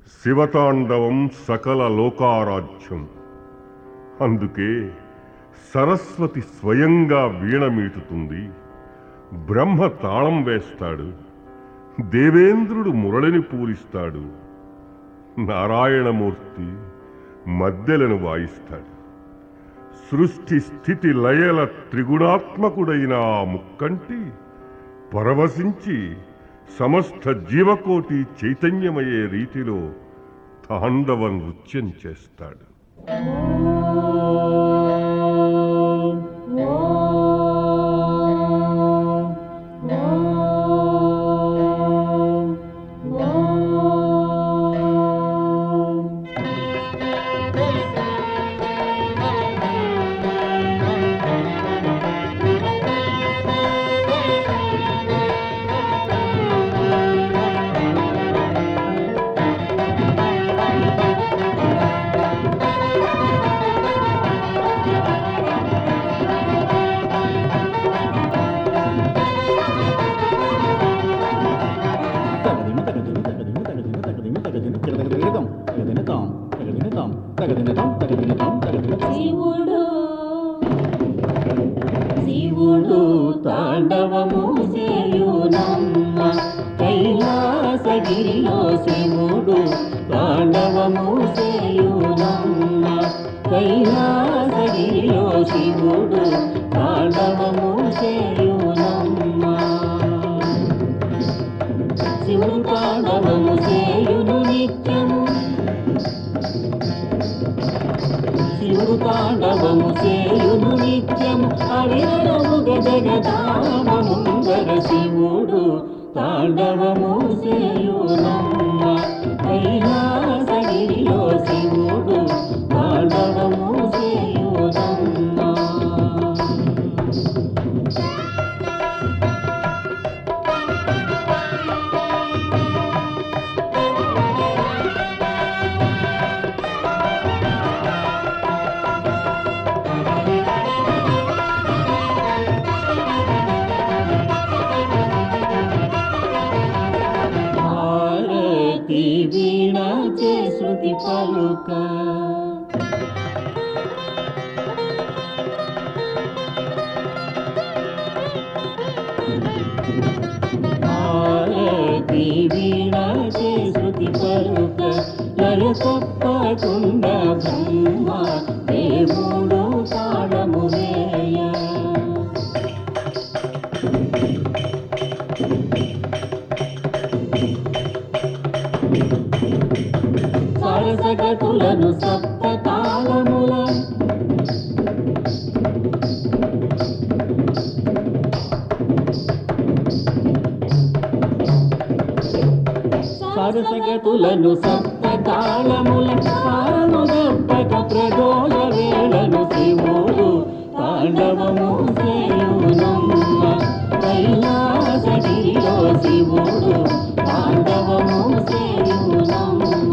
శివతాండవం సకల లోకారాధ్యం అందుకే సరస్వతి స్వయంగా వీణ మీటుతుంది బ్రహ్మ తాళం వేస్తాడు దేవేంద్రుడు మురళిని పూరిస్తాడు నారాయణమూర్తి మద్దెలను వాయిస్తాడు సృష్టి స్థితి లయల త్రిగుణాత్మకుడైన ఆ ముక్కంటి పరవశించి సమస్త జీవకోటి చైతన్యమయ్యే రీతిలో తాండవ నృత్యం చేస్తాడు శివుడు శివుడు తాండవము చేయునమ్మ కైలాసగిరిలో శివుడు తాండవము చేయునమ్మ కైలాసగిరిలో శివుడు తాండవము చేయునమ్మ శివుడు తాండవము చేయును నిత్యము శివుడు తాండవము చేయును నిత్యము అవిరముగ జగదామముందర శివుడు తాండవము చేయునమ్మ కైలాసగిరిలో శివుడు తాండవము చేయునమ్మ భారతి వీణ చే శృతి పలుక భారతి వీణ చే శృతి పలుక లయ తప్పకుండా బ్రహ్మ దేవుడు తాళము వేయ సరసగతులను సప్త తాళముల సరసగతులను సప్త తాళముల సారముదప్పక ప్రదోష వేళను శివుడు తాండవము చేయునమ్మ కైలాసగిరిలో శివుడు తాండవము చేయునమ్మ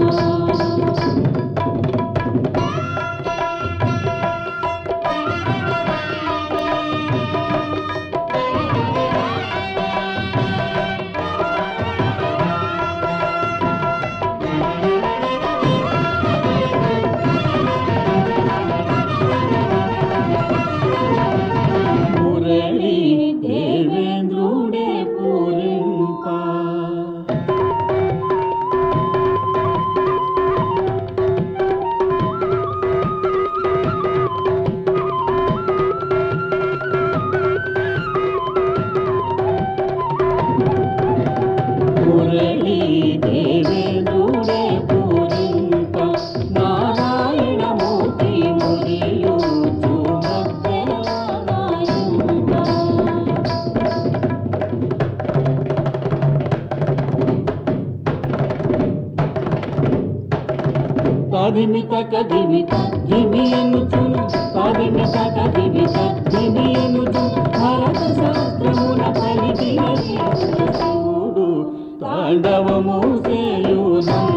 మురళి దేవేంద్రుడే పూరింప మురళి దేవేంద్రుడే పూరింప నారాయణమూర్తి మురియు కాదిమిత కదిమిత దిమి ఎనుచును కాదిమిత కదిమిత దిమి ఎనుచును భరత శాస్త్రమున పలికిన శివుడు తాండవము చేయునమ్మ